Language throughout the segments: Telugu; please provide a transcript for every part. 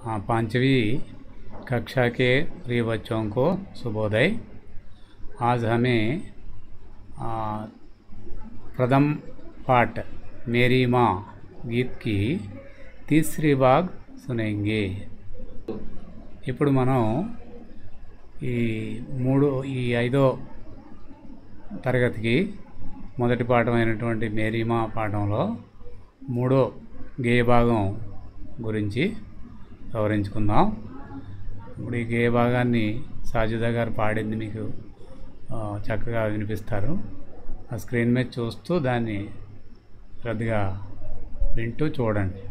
हाँ पाँचवीं कक्षा के प्रिय बच्चों को शुभोदय आज हमें आ, प्रथम पाठ मेरी माँ गीत की तीसरी भाग सुनेंगे ఇప్పుడు మనం ఈ మూడు ఈ ఐదో తరగతికి మొదటి పాఠమైనటువంటి మేరీమా పాఠంలో మూడో గేయ భాగం గురించి వివరించుకుందాం ఇప్పుడు ఈ గేయ భాగాన్ని సాజిదా గారు పాడింది మీకు ఆ, చక్కగా వినిపిస్తారు ఆ స్క్రీన్ మీద చూస్తూ దాన్ని శ్రద్ధగా వింటూ చూడండి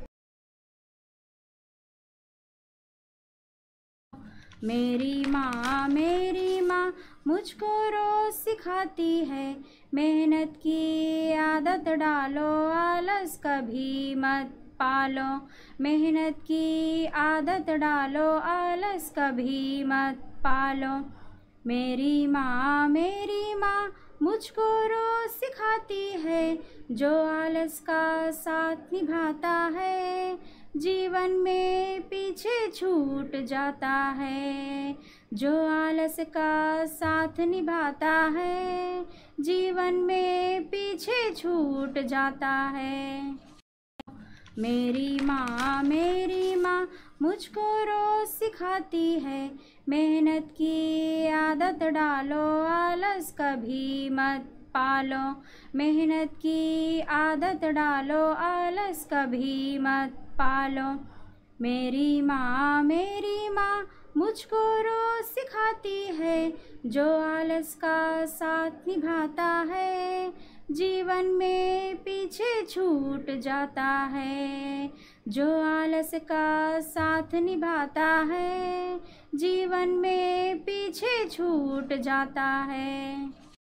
मेरी माँ मेरी माँ मुझको रोज सिखाती है मेहनत की आदत डालो आलस कभी मत पालो मेहनत की आदत डालो आलस कभी मत पालो मेरी माँ मेरी माँ मुझको रोज सिखाती है जो आलस का साथ निभाता है जीवन में पीछे छूट जाता है जो आलस का साथ निभाता है जीवन में पीछे छूट जाता है मेरी माँ मेरी माँ मुझको रोज सिखाती है मेहनत की आदत डालो आलस कभी मत पालो मेहनत की आदत डालो आलस कभी मत पालो मेरी माँ मेरी माँ मुझको रोज सिखाती है जो आलस का साथ निभाता है जीवन में पीछे छूट जाता है जो आलस का साथ निभाता है जीवन में पीछे छूट जाता है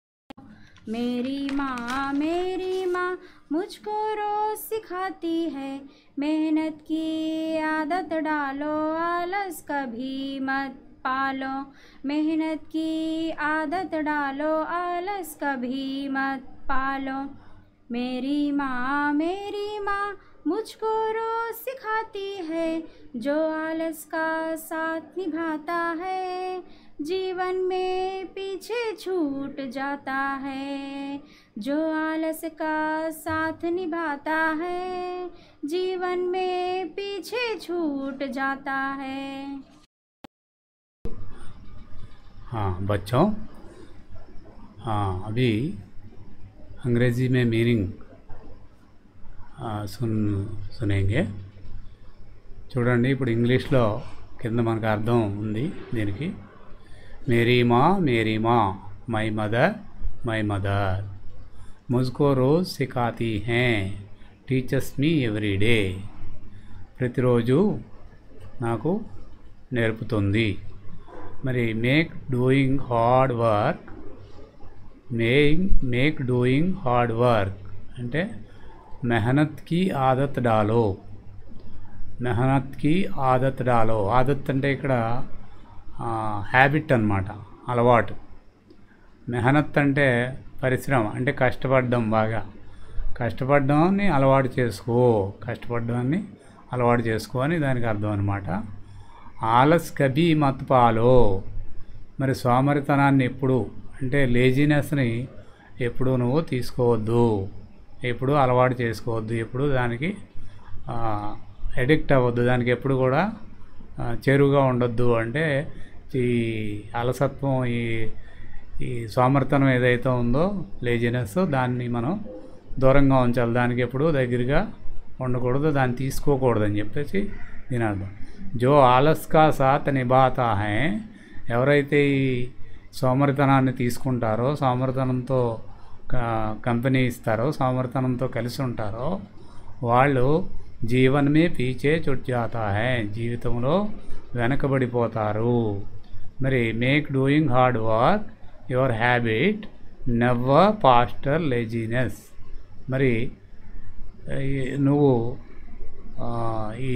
मेरी माँ मेरी माँ मुझको रोज सिखाती है मेहनत की आदत डालो आलस कभी मत पालो मेहनत की आदत डालो आलस कभी मत पालो मेरी माँ मेरी माँ मुझको रोज सिखाती है जो आलस का साथ निभाता है जीवन में पीछे छूट जाता है जो आलस का साथ निभाता है जीवन में पीछे छूट जाता है हाँ बच्चों हाँ अभी अंग्रेज़ी में मीनिंग सुन सुनेंगे చూడండి ఇప్పుడు ఇంగ్లీష్లో కింద మనకు అర్థం ఉంది దీనికి మేరీ మా మేరీ మా మై మదర్ మై మదర్ ముజ్కో రోజ్ సిఖాతీ హే టీచర్స్ మీ ఎవ్రీ డే ప్రతిరోజు నాకు నేర్పుతుంది మరి make doing hard work make make doing hard work అంటే మెహనత్కి ఆదత్ డాలో మెహనత్కి ఆదత్ డాలో ఆదత్ అంటే ఇక్కడ హ్యాబిట్ అన్నమాట అలవాటు మెహనత్ అంటే పరిశ్రమ అంటే కష్టపడడం బాగా కష్టపడడాన్ని అలవాటు చేసుకో కష్టపడడాన్ని అలవాటు చేసుకో అని దానికి అర్థం అనమాట ఆలస్ కబీ మత్ పాలో మరి సోమరితనాన్ని ఎప్పుడు అంటే లేజినెస్ని ఎప్పుడు నువ్వు తీసుకోవద్దు ఎప్పుడు అలవాటు చేసుకోవద్దు ఎప్పుడు దానికి ఎడిక్ట్ అవ్వద్దు దానికి ఎప్పుడు కూడా ఆ, చేరువుగా ఉండొద్దు అంటే ఈ అలసత్వం ఈ ఈ సోమర్తనం ఏదైతే ఉందో లేజినెస్ దాన్ని మనం దూరంగా ఉంచాలి దానికి ఎప్పుడు దగ్గరగా ఉండకూడదు దాన్ని తీసుకోకూడదు అని చెప్పేసి దీని అర్థం జో ఆలస్కా సాత్ నిబాతా హే ఎవరైతే ఈ సోమరితనాన్ని తీసుకుంటారో సోమరితనంతో క- కంపెనీ ఇస్తారో సోమరితనంతో కలిసి ఉంటారో వాళ్ళు జీవనమే పీచే చుట్జాతా హే జీవితంలో వెనకబడిపోతారు మరి make doing hard work your habit never foster laziness మరి ఈ- నువ్వు ఆ, ఈ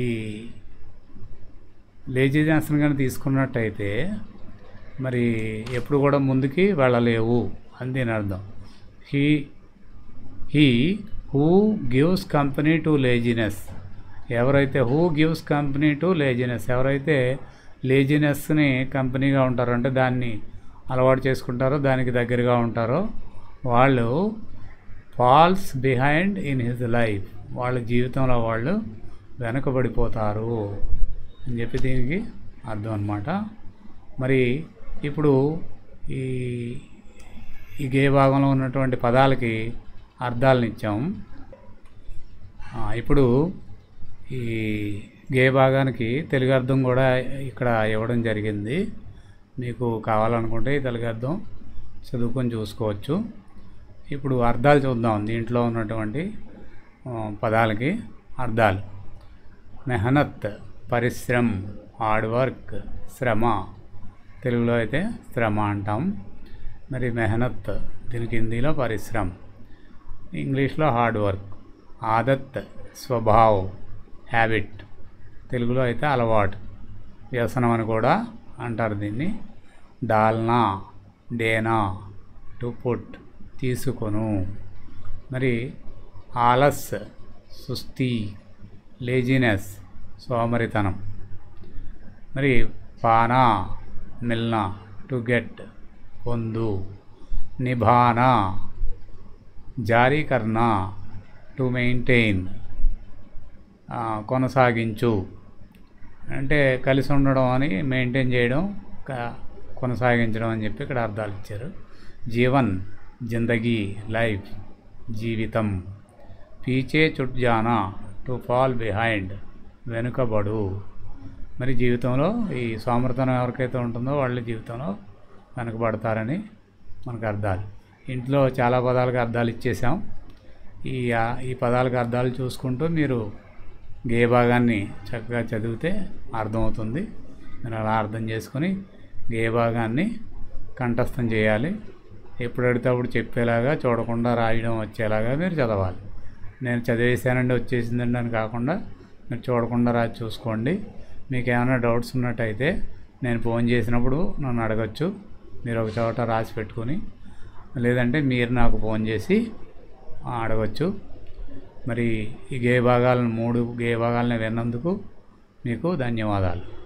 లేజినెస్ని కానీ తీసుకున్నట్టయితే మరి ఎప్పుడు కూడా ముందుకి వెళ్ళలేవు అని దీని అర్థం he he who gives company to laziness ఎవరైతే who gives company to laziness ఎవరైతే లేజినెస్ని కంపెనీగా ఉంటారో అంటే దాన్ని అలవాటు చేసుకుంటారో దానికి దగ్గరగా ఉంటారో వాళ్ళు falls behind in his life వాళ్ళ జీవితంలో వాళ్ళు వెనకబడిపోతారు అని చెప్పి దీనికి అర్థం అనమాట మరి ఇప్పుడు ఈ ఈ గే భాగంలో ఉన్నటువంటి పదాలకి అర్థాలను ఇచ్చాం ఆ, ఇప్పుడు ఈ గే భాగానికి తెలుగు అర్థం కూడా ఇక్కడ ఇవ్వడం జరిగింది మీకు కావాలనుకుంటే ఈ తెలుగు అర్థం చదువుకొని చూసుకోవచ్చు ఇప్పుడు అర్థాలు చూద్దాం దీంట్లో ఉన్నటువంటి ఆ, పదాలకి అర్థాలు మెహనత్ పరిశ్రమ్ హార్డ్ వర్క్ శ్రమ తెలుగులో అయితే శ్రమ అంటాం మరి మెహనత్ దీనికి హిందీలో పరిశ్రమ ఇంగ్లీష్లో హార్డ్ వర్క్ ఆదత్ స్వభావ్ హ్యాబిట్ తెలుగులో అయితే అలవాటు వ్యసనం అని కూడా అంటారు దీన్ని డాల్నా డేనా టు పుట్ తీసుకొను మరి ఆలస్ సుస్థి లేజినెస్ సోమరితనం మరి పానా మిల్నా టు గెట్ పొందు నిభానా జారీ కర్నా టు మెయింటైన్ కొనసాగించు అంటే కలిసి ఉండడం అని మెయింటైన్ చేయడం క- కొనసాగించడం అని చెప్పి ఇక్కడ అర్థాలు ఇచ్చారు జీవన్ జిందగీ లైఫ్ జీవితం పీచే చుట్ జానా టు ఫాల్ బిహైండ్ వెనుకబడు మరి జీవితంలో ఈ సోమర్తనం ఎవరికైతే ఉంటుందో వాళ్ళ జీవితంలో వెనకబడతారని మనకు అర్థాలు ఇంట్లో చాలా పదాలకు అర్థాలు ఇచ్చేసాం ఈ ఆ- ఈ పదాలకు అర్థాలు చూసుకుంటూ మీరు గే భాగాన్ని చక్కగా చదివితే అర్థమవుతుంది మీరు అలా అర్థం చేసుకొని గే భాగాన్ని కంఠస్థం చేయాలి ఎప్పుడు అడిగితే అప్పుడు చెప్పేలాగా చూడకుండా రాయడం వచ్చేలాగా మీరు చదవాలి నేను చదివేశానండి వచ్చేసిందండి అని కాకుండా మీరు చూడకుండా రాసి చూసుకోండి మీకు ఏమైనా డౌట్స్ ఉన్నట్టయితే నేను ఫోన్ చేసినప్పుడు నన్ను అడగచ్చు మీరు ఒక చోట రాసి పెట్టుకొని లేదంటే మీరు నాకు ఫోన్ చేసి ఆ, అడగచ్చు మరి ఈ గే భాగాలను మూడు గే భాగాలను విన్నందుకు మీకు ధన్యవాదాలు